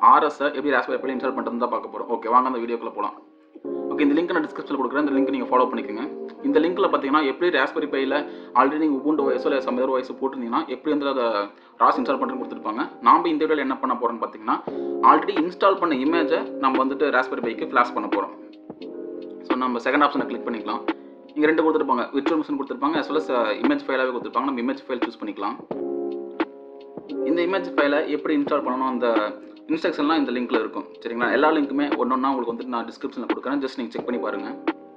ஆர்எஸை எப்படி ராஸ்பெரி பையில் இன்ஸ்டால் பண்ணுறது தான் பார்க்க போகிறோம் ஓகே வாங்க அந்த வீடியோக்குள்ளே போகலாம் ஓகே இந்த லிங்க் நான் டிஸ்கிரிப்ஷனில் கொடுக்குறேன் இந்த லிங்க் நீங்கள் ஃபாலோ பண்ணிக்கோங்க இந்த லிங்க்கில் பார்த்தீங்கன்னா எப்படி ராஸ்பெரி பையில் ஆல்ரெடி நீங்கள் உபுண்டு வயசோ இல்லை சம் அதர் வயசு போட்டிருந்தீங்கன்னா எப்படி வந்து அதை ராஸ் இன்ஸ்டால் பண்ணுறது கொடுத்துருப்பாங்க நாம் இந்த வீடியோவில் என்ன பண்ண போகிறோம்னு பார்த்தீங்கன்னா ஆல்ரெடி இன்ஸ்டால் பண்ண இமேஜை நம்ம வந்துட்டு ராஸ்பெரி பைக்கு ஃப்ளாஷ் பண்ண போகிறோம் ஸோ நம்ம செகண்ட் ஆப்ஷனை கிளிக் பண்ணிக்கலாம் இங்கே ரெண்டு கொடுத்துருப்பாங்க விர்ச்சுவல் மிஷின் கொடுத்துருப்பாங்க as well as இமேஜ் ஃபைலாகவே கொடுத்துருப்பாங்க நம்ம இமேஜ் ஃபைல் சூஸ் பண்ணிக்கலாம் இந்த இமேஜ் ஃபைலை எப்படி இன்ஸ்டால் பண்ணணும் அந்த இன்ஸ்ட்ரக்ஷன்லாம் இந்த லிங்க்ல இருக்கும் சரிங்களா எல்லா லிங்க்குமே ஒன்று ஒன்றா உங்களுக்கு வந்துட்டு நான் டிஸ்கிரிப்ஷனில் கொடுக்குறேன் ஜஸ்ட் நீங்கள் செக் பண்ணி பாருங்கள்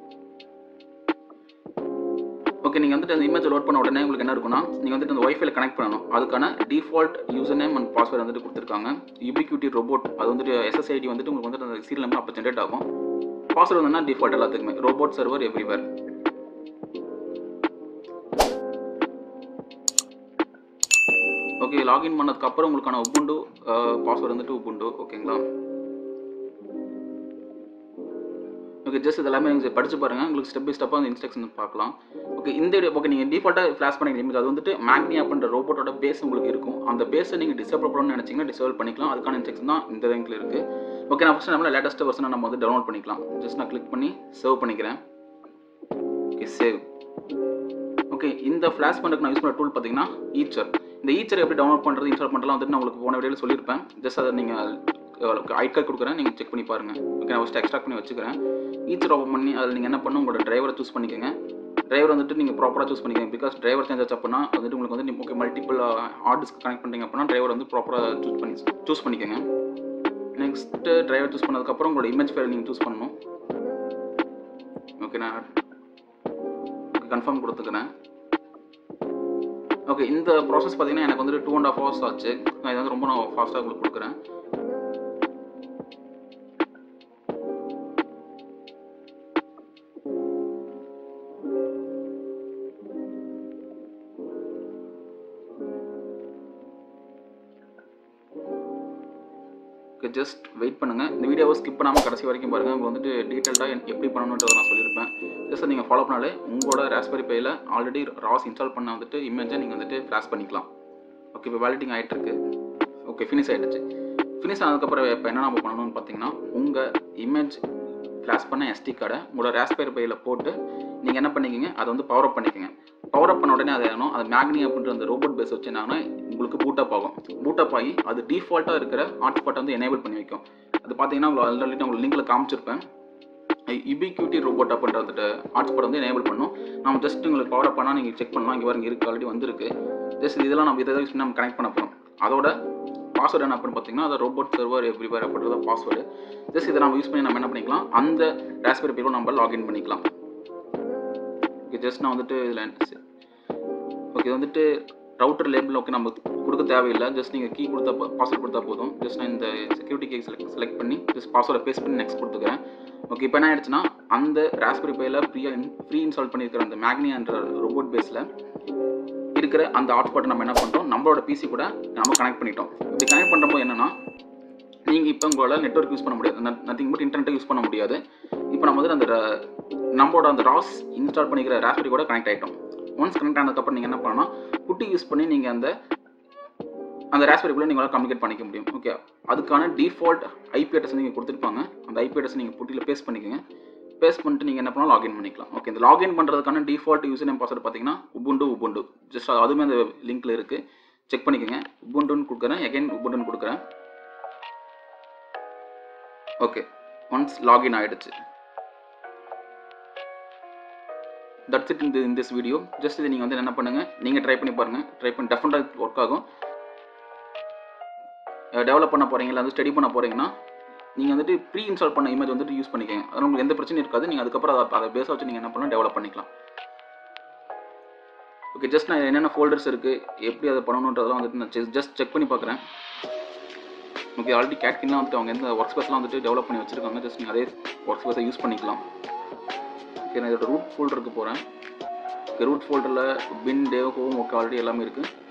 ஓகே நீங்கள் வந்துட்டு அந்த இமேஜ் லோட் பண்ண உடனே உங்களுக்கு என்ன இருக்குன்னா நீங்கள் வந்துட்டு அந்த ஒய்ஃபைல கனெக்ட் பண்ணணும் அதுக்கான default user name and password வந்துட்டு கொடுத்துருக்காங்க யூபிக்யூட்டி ரோபோட் அது வந்துட்டு எஸ்எஸ்ஐடி வந்துட்டு உங்களுக்கு வந்துட்டு அந்த சீரியல் நம்பர் அப்போ ஜென்ரேட் ஆகும் பாஸ்வேர்டு வந்துன்னா டிஃபால்ட் எல்லாத்துக்குமே robot server everywhere okay login பண்ணதுக்கு அப்புறம் உங்களுக்கான உபுண்டு பாஸ்வேர்டு வந்துட்டு உபுண்டு ஓகேங்களா ஓகே ஜஸ்ட் இது எல்லாமே நீங்கள் படிச்சு பாருங்க உங்களுக்கு ஸ்டெப் பை ஸ்டெப்பாக அந்த இன்ஸ்ட்ரக்ஷன் பார்க்கலாம் ஓகே இந்த வீடியோ ஓகே நீங்கள் டிஃபால்ட்டாக ஃப்ளாஷ் பண்ணிக்கிற image அது வந்துட்டு மேக்னி அப்படின்ற ரோபோட்டோட பேஸ் உங்களுக்கு இருக்கும் அந்த பேஸை நீங்கள் டிசேபிள் பண்ணணும்னு நினச்சிங்கன்னா டிசேபிள் பண்ணிக்கலாம் அதுக்கான இன்ஸ்ட்ரக்ஷன் தான் இந்த லிங்க்ல இருக்குது ஓகே நான் ஃபஸ்ட்டு நம்மள லேட்டஸ்ட் வெர்ஷனை நம்ம வந்து டவுன்லோட் பண்ணிக்கலாம் ஜஸ்ட் நான் கிளிக் பண்ணி சேவ் பண்ணிக்கிறேன் ஓகே சேவ் ஓகே இந்த ஃப்ளாஷ் பண்ணுறதுக்கு நான் யூஸ் பண்ண டூல் பார்த்தீங்கன்னா ஈச்சர் இந்த ஈச்சர் எப்படி டவுன்லோட் பண்ணுறது இன்ஸ்டால் பண்ணுறலாம் வந்துட்டு நான் உங்களுக்கு போன வீடியோவில் சொல்லியிருப்பேன் ஜஸ்ட் அதை நீங்கள் ஐ கார்டு கொடுக்குறேன் நீங்கள் செக் பண்ணி பாருங்கள் ஓகே நான் ஃபஸ்ட்டு எக்ஸ்ட்ராக்ட் பண்ணி வச்சுக்கிறேன் ஈச்சர் ஓப்பன் பண்ணி அதில் நீங்கள் என்ன பண்ணணும் உங்களோட டிரைவரை சூஸ் பண்ணிக்கோங்க டிரைவர் வந்துட்டு நீங்கள் ப்ராப்பராக சூஸ் பண்ணிக்கோங்க பிகாஸ் டிரைவர் சேஞ்ச் ஆச்சு அப்படின்னா வந்துட்டு உங்களுக்கு வந்து okay multiple hard disk connect பண்ணுறீங்க அப்படின்னா டிரைவர் வந்து ப்ராப்பராக சூஸ் பண்ணி சூஸ் பண்ணிக்கோங்க நெக்ஸ்ட்டு டிரைவர் சூஸ் பண்ணதுக்கப்புறம் உங்களோட இமேஜ் ஃபைல் நீங்கள் சூஸ் பண்ணணும் ஓகே நான் கன்ஃபார்ம் கொடுத்துக்கிறேன் ஓகே இந்த ப்ராசஸ் பார்த்தீங்கன்னா எனக்கு வந்துட்டு டூ அண்ட் ஆஃப் ஹவர்ஸ் ஆச்சு நான் இதை வந்து ரொம்ப நான் ஃபாஸ்ட்டாக உங்களுக்கு கொடுக்குறேன் ஓகே ஜஸ்ட் வெயிட் பண்ணுங்கள் இந்த வீடியோவை ஸ்கிப் பண்ணாமல் கடைசி வரைக்கும் பாருங்கள் உங்களுக்கு வந்துட்டு டீட்டெயில்டாக எப்படி பண்ணணுன்றதை நான் சொல்லியிருப்பேன் ஜஸ்ட் நீங்கள் ஃபாலோ பண்ணாலே உங்களோட ராஸ்பெரி பையில் ஆல்ரெடி ராஸ் இன்ஸ்டால் பண்ண வந்துட்டு இமேஜை நீங்கள் வந்துட்டு ஃப்ளாஷ் பண்ணிக்கலாம் ஓகே இப்போ வேலிட்டிங் ஆகிட்டு இருக்கு ஓகே ஃபினிஷ் ஆகிடுச்சு ஃபினிஷ் ஆனதுக்கப்புறம் இப்போ என்ன நம்ம பண்ணணும்னு பார்த்தீங்கன்னா உங்கள் இமேஜ் ஃப்ளாஷ் பண்ண எஸ்டி கார்டை உங்களோட ராஸ்பெரி பையில் போட்டு நீங்கள் என்ன பண்ணிக்கங்க அதை வந்து பவர் அப் பண்ணிக்கோங்க பவர் அப் பண்ண உடனே அது ஆகணும் அது மேக்னி அப்படின்ற அந்த ரோபோட் பேஸ் வச்சு என்னன்னா உங்களுக்கு பூட் அப் ஆகும் பூட் அப் ஆகி அது டிஃபால்ட்டாக இருக்கிற ஹாட்ஸ்பாட்டை வந்து எனேபிள் பண்ணி வைக்கும் அது பார்த்தீங்கன்னா உங்களுக்கு ஆல்ரெடி நான் உங்களுக்கு லிங்கில் காமிச்சிருப்பேன் இபிக்யூட்டி ரோபோட் அப்படின்ற வந்துட்டு ஹாட்ஸ்பாட் வந்து எனேபிள் பண்ணும் நம்ம ஜஸ்ட் உங்களுக்கு பவர் அப் பண்ணால் நீங்கள் செக் பண்ணலாம் இங்கே பாருங்க இருக்கு ஆல்ரெடி வந்திருக்கு ஜஸ்ட் இதெல்லாம் நம்ம இதை யூஸ் பண்ணி நம்ம கனெக்ட் பண்ண போகிறோம் அதோட பாஸ்வேர்டு என்ன அப்படின்னு பார்த்தீங்கன்னா அது ரோபோட் சர்வர் எவ்ரிவேர் அப்படின்றத பாஸ்வேர்டு ஜஸ்ட் இதை நம்ம யூஸ் பண்ணி நம்ம என்ன பண்ணிக்கலாம் அந்த ராஸ்பெரி பையில் நம்ம லாகின் பண்ணிக்கலாம் ஓகே ஜஸ்ட் நான் வந்துட்டு இதில் ஓகே வந்துட்டு ரவுட்டர் லேபிள் ஓகே நம்ம கொடுக்க தேவையில்லை ஜஸ்ட் நீங்கள் கீ கொடுத்தா பாஸ்வேர்ட் கொடுத்தா போதும் ஜஸ்ட் நான் இந்த செக்யூரிட்டி கீ செலக்ட் செலக்ட் பண்ணி ஜஸ்ட் பாஸ்வேர்டை பேஸ்ட் பண்ணி நெக்ஸ்ட் கொடுத்துக்கிறேன் ஓகே இப்போ என்ன ஆயிடுச்சுன்னா அந்த ராஸ்பெரி பையில் ஃப்ரீயாக ஃப்ரீ இன்ஸ்டால் பண்ணியிருக்கிற அந்த மேக்னி என்ற ரோபோட் பேஸில் இருக்கிற அந்த ஹாட்ஸ்பாட்டை நம்ம என்ன பண்ணுறோம் நம்மளோட பிசி கூட நம்ம கனெக்ட் பண்ணிட்டோம் இப்படி கனெக்ட் பண்ணுறப்போ என்னன்னா நீங்கள் இப்போ உங்களால் நெட்ஒர்க் யூஸ் பண்ண முடியாது நத்திங் பட் இன்டர்நெட்டை யூஸ் பண்ண முடியாது இப்போ நம்ம வந்து அந்த ர- நம்மளோட அந்த ராஸ் இன்ஸ்டால் பண்ணிக்கிற ராஸ்பெரி கூட கனெக்ட் ஆகிட்டோம் ஒன்ஸ் கனெக்ட் ஆனதுக்கப்புறம் நீங்கள் என்ன பண்ணலாம் குட்டி யூஸ் பண்ணி நீங்கள் அந்த அந்த ராஸ்பெரிக்குள்ளே நீங்களால் கம்யூனிகேட் பண்ணிக்க முடியும் ஓகே அதுக்கான டிஃபால்ட் ஐபி அட்ரஸ் நீங்கள் கொடுத்துருப்பாங்க அந்த ஐபி அட்ரஸ் நீங்கள் புட்டியில் பேஸ்ட் பண்ணிக்கோங்க பேஸ்ட் பண்ணிட்டு நீங்கள் என்ன பண்ணலாம் லாகின் பண்ணிக்கலாம் ஓகே இந்த லாகின் பண்ணுறதுக்கான டிஃபால்ட் யூசர் நேம் பாஸ்வேர்டு பார்த்தீங்கன்னா உபுண்டு உபுண்டு ஜஸ்ட் அதுவுமே அந்த லிங்க்ல இருக்குது செக் பண்ணிக்கோங்க உபுண்டுன்னு கொடுக்குறேன் எகைன் உபுண்டுன்னு கொடுக்குறேன் ஓகே ஒன்ஸ் லாகின் ஆகிடுச்சு தட்ஸ் இட் இந்த இந்த வீடியோ ஜஸ்ட் இது நீங்கள் வந்து என்ன பண்ணுங்கள் நீங்கள் ட்ரை பண்ணி பாருங்கள் ட்ரை பண்ணி டெஃபினட்டாக ஒர்க் ஆகும் டெவலப் பண்ண போகிறீங்க இல்லை வந்து ஸ்டடி பண்ண போகிறீங்கன்னா நீங்கள் வந்துட்டு ப்ரீ இன்ஸ்டால் பண்ண இமேஜ் வந்துட்டு யூஸ் பண்ணிக்கங்க அது உங்களுக்கு எந்த பிரச்சனையும் இருக்காது நீங்கள் அதுக்கப்புறம் அதை அதை பேஸை வச்சு நீங்கள் என்ன பண்ணலாம் டெவலப் பண்ணிக்கலாம் ஓகே ஜஸ்ட் நான் என்னென்ன ஃபோல்டர்ஸ் இருக்குது எப்படி அதை பண்ணணுன்றதெல்லாம் வந்துட்டு நான் ஜஸ்ட் செக் பண்ணி பார்க்குறேன் ஓகே ஆல்ரெடி கேட்கின்லாம் வந்துட்டு அவங்க எந்த ஒர்க் ஸ்பேஸ்லாம் வந்துட்டு டெவலப் பண்ணி வச்சிருக்காங்க ஜஸ்ட் நீங்கள் அதே ஒர்க் ஸ்பேஸை யூஸ் பண்ணிக்கலாம் ஓகே நான் இதோட ரூட் ஃபோல்டருக்கு போகிறேன் ரூட் ஃபோல்டரில் bin dev home okay already எல்லாமே இருக்குது